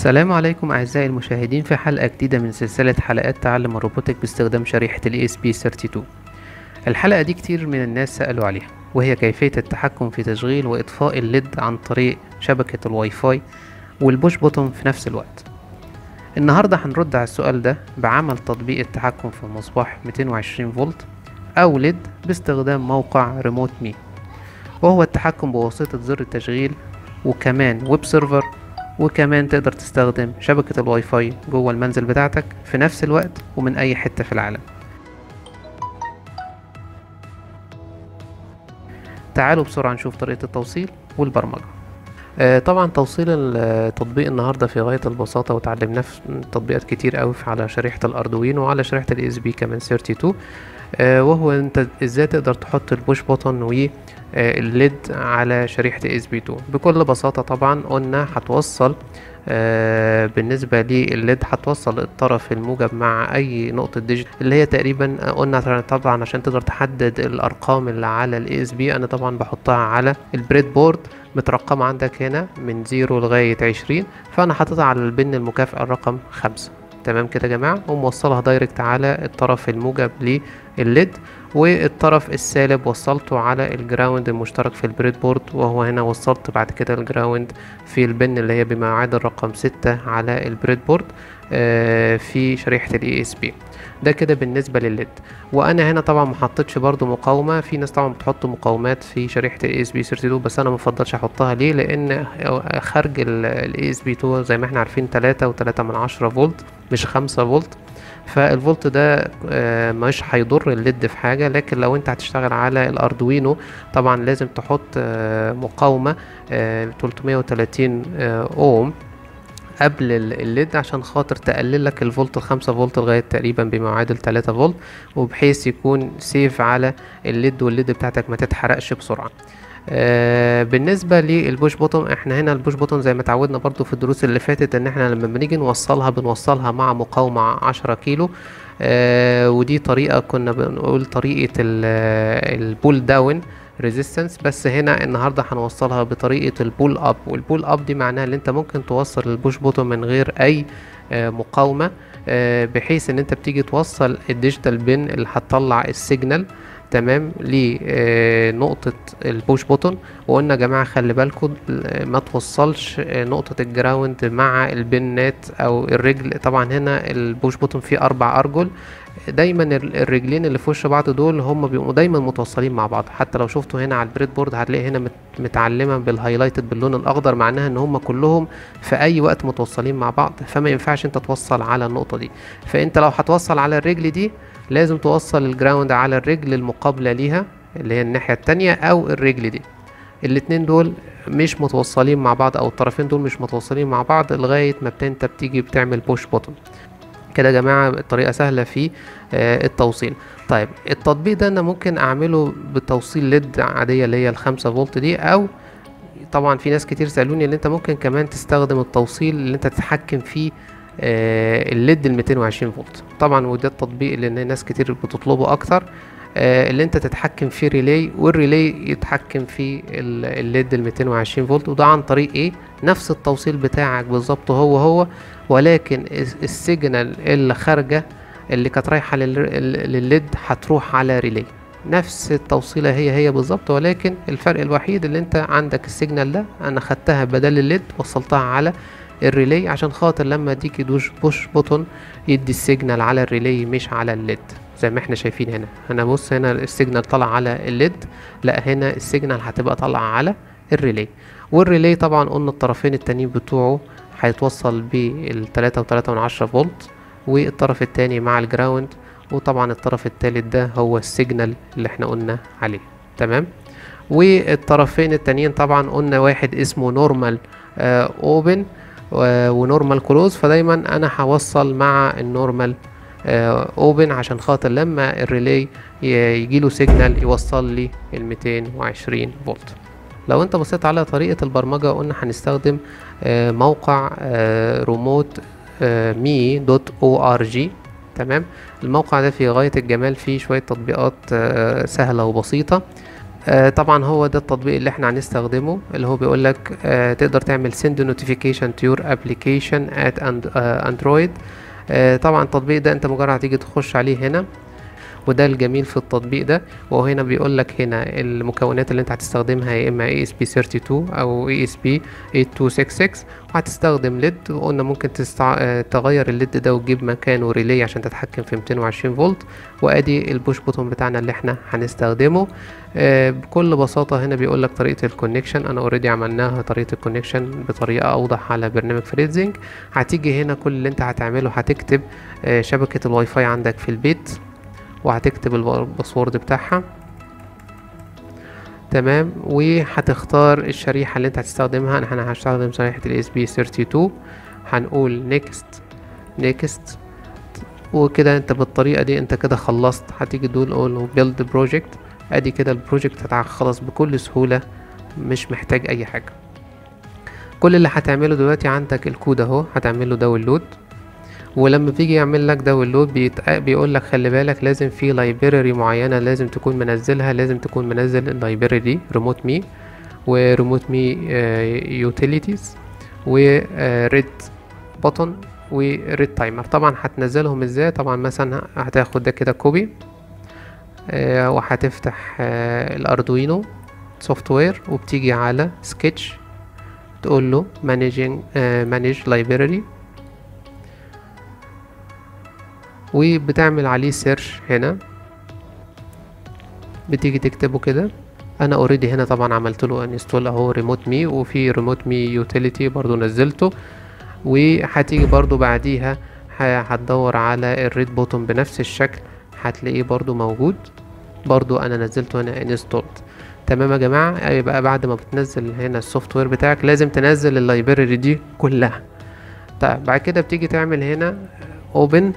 السلام عليكم أعزائي المشاهدين في حلقة جديدة من سلسلة حلقات تعلم الروبوتك باستخدام شريحة ال ESP32 الحلقة دي كتير من الناس سألوا عليها وهي كيفية التحكم في تشغيل وإطفاء الليد عن طريق شبكة الواي فاي والبوش بوتون في نفس الوقت النهاردة هنرد على السؤال ده بعمل تطبيق التحكم في مصباح 220 فولت أو ليد باستخدام موقع ريموت مي وهو التحكم بواسطة زر التشغيل وكمان ويب سيرفر وكمان تقدر تستخدم شبكة الواي فاي جوه المنزل بتاعتك في نفس الوقت ومن أي حتة في العالم تعالوا بسرعة نشوف طريقة التوصيل والبرمجة آه، طبعا توصيل التطبيق النهاردة في غاية البساطة وتعلمناه في تطبيقات كتير قوي على شريحة الأردوينو وعلى شريحة ال USB كمان 32 آه، وهو انت ازاي تقدر تحط البوش بوتون والليد على شريحة ال USB2 بكل بساطة طبعا قلنا هتوصل آه، بالنسبة للليد هتوصل الطرف الموجب مع أي نقطة ديجيتال اللي هي تقريبا قلنا طبعا عشان تقدر تحدد الأرقام اللي على ال USB أنا طبعا بحطها على البريد بورد مترقمة عندك هنا من زيرو لغاية عشرين فأنا حاططها على البن المكافئة الرقم خمسة تمام كده يا جماعة وموصلها دايركت على الطرف الموجب للليد والطرف السالب وصلته على الجراوند المشترك في البريد بورد وهو هنا وصلت بعد كده الجراوند في البن اللي هي بما يعادل رقم ستة على البريد بورد آه في شريحة الاي اس بي ده كده بالنسبة للليد وانا هنا طبعا محطتش برضو مقاومة في ناس طبعا بتحط مقاومات في شريحة الاي اس بي 32 بس انا مفضلش احطها ليه لان خارج الاي اس بي 2 زي ما احنا عارفين تلاتة وتلاتة من عشرة فولت مش خمسة فولت فالفولت ده آه مش هيضر الليد في حاجة لكن لو انت هتشتغل على الاردوينو طبعا لازم تحط آه مقاومة آه 330 اوم قبل الليد عشان خاطر تقلل لك الفولت الخمسة فولت لغاية تقريبا بما يعادل تلاتة فولت وبحيث يكون سيف على الليد والليد بتاعتك ما تتحرقش بسرعة آه بالنسبة للبوش بوتون احنا هنا البوش بوتون زي ما اتعودنا برضو في الدروس اللي فاتت ان احنا لما بنيجي نوصلها بنوصلها مع مقاومة عشرة كيلو آه ودي طريقة كنا بنقول طريقة البول داون ريزيستنس بس هنا النهارده هنوصلها بطريقه البول اب والبول اب دي معناها ان انت ممكن توصل البوش بوتون من غير اي آه مقاومه آه بحيث ان انت بتيجي توصل الديجيتال بين اللي هتطلع السيجنال تمام لنقطة البوش بوتون وقلنا يا جماعة خلي بالكم ما توصلش نقطة الجراوند مع البنات او الرجل طبعا هنا البوش بوتون فيه اربع ارجل دايما الرجلين اللي في وش بعض دول هم بيبقوا دايما متوصلين مع بعض حتى لو شفتوا هنا على البريد بورد هتلاقي هنا متعلمه بالهايلايتد باللون الاخضر معناها ان هم كلهم في اي وقت متوصلين مع بعض فما ينفعش انت توصل على النقطه دي فانت لو هتوصل على الرجل دي لازم توصل الجراوند على الرجل المقابله ليها اللي هي الناحيه التانية او الرجل دي الاتنين دول مش متوصلين مع بعض او الطرفين دول مش متوصلين مع بعض لغايه ما انت بتيجي بتعمل بوش بوتون كده يا جماعة الطريقة سهلة في آه التوصيل طيب التطبيق ده انا ممكن اعمله بتوصيل ليد عادية اللي هي الخمسة فولت دي او طبعا في ناس كتير سألوني ان انت ممكن كمان تستخدم التوصيل اللي انت تتحكم فيه آه الليد ال 220 فولت طبعا وده التطبيق اللي ناس كتير بتطلبه اكتر آه اللي انت تتحكم فيه ريلي والريلي يتحكم في الليد ال 220 فولت وده عن طريق ايه نفس التوصيل بتاعك بالظبط هو هو ولكن السيجنال اللي خارجة اللي كانت رايحة للليد هتروح على ريلي نفس التوصيلة هي هي بالظبط ولكن الفرق الوحيد اللي انت عندك السيجنال ده انا خدتها بدل الليد وصلتها على الريلي عشان خاطر لما تيجي دوش بوش بوتون يدي السيجنال على الريلي مش على الليد زي ما احنا شايفين هنا انا بص هنا السيجنال طلع على الليد لا هنا السيجنال هتبقى طالعة على الريلي والريلي طبعا قلنا الطرفين التانيين بتوعه هيتوصل بالتلاتة وتلاتة من عشرة فولت والطرف التاني مع الجراوند وطبعا الطرف التالت ده هو السيجنال اللي احنا قلنا عليه تمام والطرفين التانيين طبعا قلنا واحد اسمه نورمال اوبن ونورمال كلوز فدايما انا هوصل مع النورمال اوبن عشان خاطر لما الريلي يجيله سيجنال يوصل لي ال 220 فولت لو انت بصيت على طريقة البرمجة قلنا هنستخدم موقع ريموت مي دوت او ار جي تمام الموقع ده في غاية الجمال فيه شوية تطبيقات سهلة وبسيطة آه طبعا هو ده التطبيق اللي احنا هنستخدمه اللي هو بيقول لك آه تقدر تعمل send notification to your application at and, آه android آه طبعا التطبيق ده انت مجرد هتيجي تخش عليه هنا وده الجميل في التطبيق ده وهو هنا بيقول لك هنا المكونات اللي انت هتستخدمها يا اما ESP32 او ESP8266 وهتستخدم ليد وقلنا ممكن تستع... تغير الليد ده وتجيب مكانه ريلي عشان تتحكم في 220 فولت وادي البوش بوتون بتاعنا اللي احنا هنستخدمه آه بكل بساطة هنا بيقول لك طريقة الكونكشن انا اوريدي عملناها طريقة الكونكشن بطريقة اوضح على برنامج فريدزنج هتيجي هنا كل اللي انت هتعمله هتكتب آه شبكة الواي فاي عندك في البيت وهتكتب الباسورد بتاعها تمام وهتختار الشريحة اللي انت هتستخدمها انا هستخدم شريحة ال ESP32 هنقول next next وكده انت بالطريقة دي انت كده خلصت هتيجي تقول له build project ادي كده البروجكت هتخلص بكل سهولة مش محتاج اي حاجة كل اللي هتعمله دلوقتي عندك الكود اهو هتعمله داونلود ولما بيجي يعمل لك داونلود بيت... بيقول لك خلي بالك لازم في لايبراري معينه لازم تكون منزلها لازم تكون منزل اللايبراري دي ريموت مي وريموت مي يوتيليتيز وريد بوتون وريد تايمر طبعا هتنزلهم ازاي طبعا مثلا هتاخد ده كده كوبي آه وهتفتح آه الاردوينو سوفت وير وبتيجي على سكتش تقول له مانجينج مانج لايبراري وبتعمل عليه سيرش هنا بتيجي تكتبه كده انا اوريدي هنا طبعا عملت له انستول اهو ريموت مي وفي ريموت مي يوتيليتي برضو نزلته وهتيجي برضو بعديها هتدور على الريد بوتون بنفس الشكل هتلاقيه برضو موجود برضو انا نزلته هنا انستولد تمام يا جماعه يبقى بعد ما بتنزل هنا السوفت وير بتاعك لازم تنزل اللايبراري دي كلها طيب بعد كده بتيجي تعمل هنا اوبن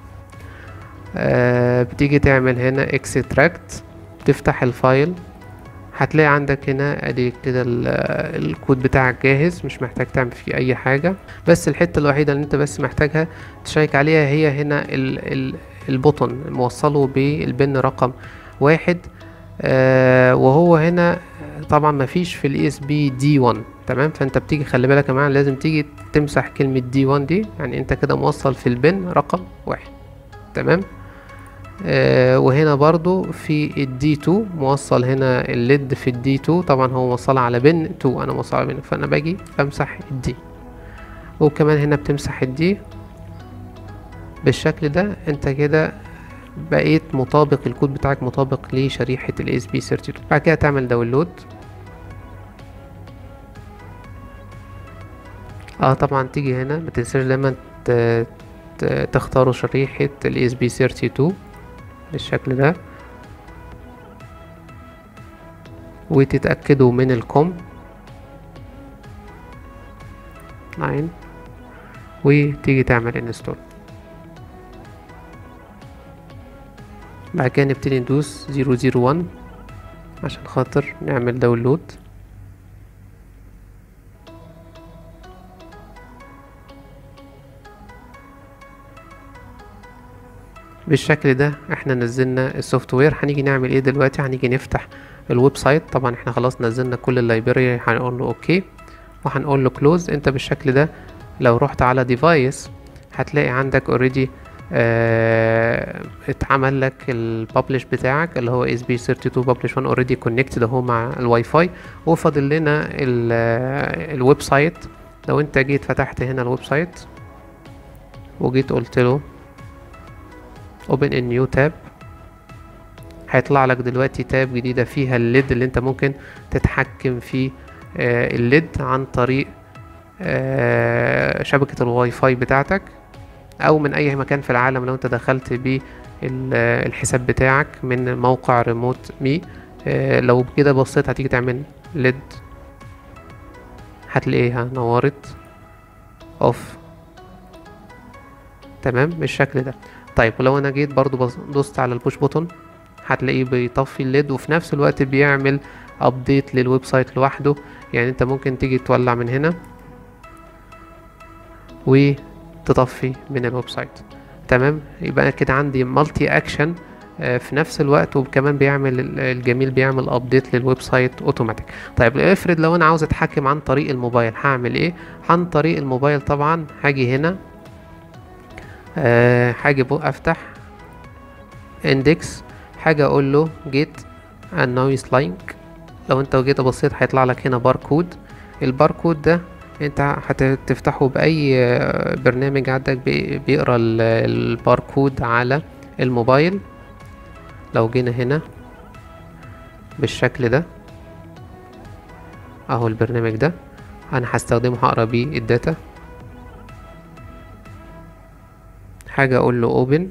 آه بتيجي تعمل هنا اكستراكت تفتح الفايل هتلاقي عندك هنا ادي كده الكود بتاعك جاهز مش محتاج تعمل فيه اي حاجة بس الحتة الوحيدة اللي انت بس محتاجها تشيك عليها هي هنا ال ال البوتون موصله بالبن رقم واحد آه وهو هنا طبعا مفيش في الاي اس بي دي 1 تمام فانت بتيجي خلي بالك يا جماعه لازم تيجي تمسح كلمه دي 1 دي يعني انت كده موصل في البن رقم واحد تمام آه وهنا برضو في الدي 2 موصل هنا الليد في الدي 2 طبعا هو موصل على بن 2 انا موصل على بن فانا باجي بمسح الدي وكمان هنا بتمسح الدي بالشكل ده انت كده بقيت مطابق الكود بتاعك مطابق لشريحة ال ESP32 بعد كده تعمل داونلود اه طبعا تيجي هنا متنساش دايما تختاروا شريحة ال ESP32 بالشكل ده وتتأكدوا من الكوم لاين وتيجي تعمل انستول بعد كده نبتدي ندوس زيرو زيرو وان عشان خاطر نعمل داونلود بالشكل ده احنا نزلنا السوفت وير هنيجي نعمل ايه دلوقتي هنيجي نفتح الويب سايت طبعا احنا خلاص نزلنا كل اللايبراري هنقول له اوكي وهنقول له كلوز انت بالشكل ده لو رحت على ديفايس هتلاقي عندك اوريدي اه اتعمل لك الببلش بتاعك اللي هو اس بي 32 ببلش 1 اوريدي كونكتد اهو مع الواي فاي وفاضل لنا الويب سايت لو انت جيت فتحت هنا الويب سايت وجيت قلت له open a new tab هيطلع لك دلوقتي تاب جديدة فيها الليد اللي انت ممكن تتحكم في آه الليد عن طريق آه شبكة الواي فاي بتاعتك او من اي مكان في العالم لو انت دخلت بالحساب بتاعك من موقع ريموت مي آه لو كده بصيت هتيجي تعمل ليد هتلاقيها نورت اوف تمام بالشكل ده طيب ولو انا جيت برضو دوست على البوش بوتون هتلاقيه بيطفي الليد وفي نفس الوقت بيعمل ابديت للويب سايت لوحده يعني انت ممكن تيجي تولع من هنا وتطفي من الويب سايت تمام يبقى كده عندي مالتي اكشن آه، في نفس الوقت وكمان بيعمل ال- الجميل بيعمل ابديت للويب سايت اوتوماتيك طيب افرض لو انا عاوز اتحكم عن طريق الموبايل هعمل ايه عن طريق الموبايل طبعا هاجي هنا آه، هاجي بو- افتح اندكس حاجة اقول له جيت النويز لينك لو انت جيت بصيت هيطلع لك هنا باركود الباركود ده انت هتفتحه باي آه، برنامج عندك بي- بيقرا ال- الباركود على الموبايل لو جينا هنا بالشكل ده اهو البرنامج ده انا هستخدمه هقرا بيه الداتا حاجة اقول له اوبن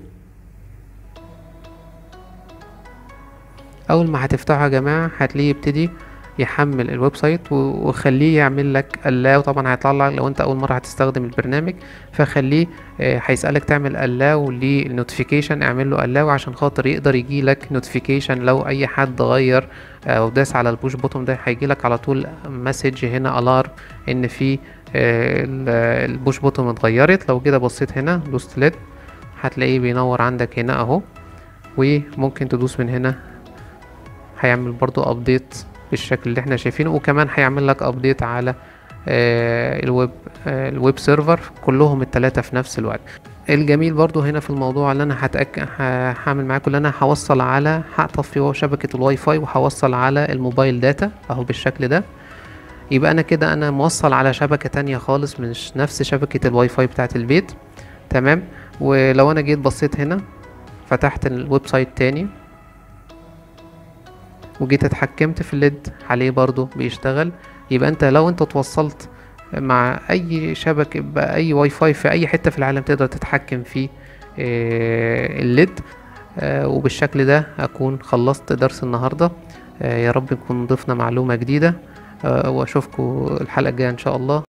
اول ما هتفتحه يا جماعه هتلاقيه يبتدي يحمل الويب سايت و- وخليه يعمل لك allow طبعا هيطلع لك لو انت اول مره هتستخدم البرنامج فخليه آه، هيسالك تعمل allow للنوتيفيكيشن اعمل له allow عشان خاطر يقدر يجي لك نوتيفيكيشن لو اي حد غير آه، او داس على البوش بوتون ده هيجي لك على طول مسج هنا الارم ان في آه، ال- البوش بوتون اتغيرت لو كده بصيت هنا دوست ليد هتلاقيه بينور عندك هنا اهو وممكن تدوس من هنا هيعمل برضو ابديت بالشكل اللي احنا شايفينه وكمان هيعمل لك ابديت على آه، الويب آه، الويب سيرفر كلهم التلاتة في نفس الوقت الجميل برضو هنا في الموضوع اللي انا هتأك... ه- هعمل معاكم اللي انا هوصل على هطفي شبكة الواي فاي وهوصل على الموبايل داتا اهو بالشكل ده يبقى انا كده انا موصل على شبكة تانية خالص مش نفس شبكة الواي فاي بتاعت البيت تمام ولو انا جيت بصيت هنا فتحت الويب سايت تاني وجيت اتحكمت في الليد عليه برضو بيشتغل يبقى انت لو انت اتوصلت مع اي شبكة باي واي فاي في اي حتة في العالم تقدر تتحكم في آه، الليد آه، وبالشكل ده اكون خلصت درس النهاردة آه، يا رب نكون ضفنا معلومة جديدة آه، واشوفكم الحلقة الجاية ان شاء الله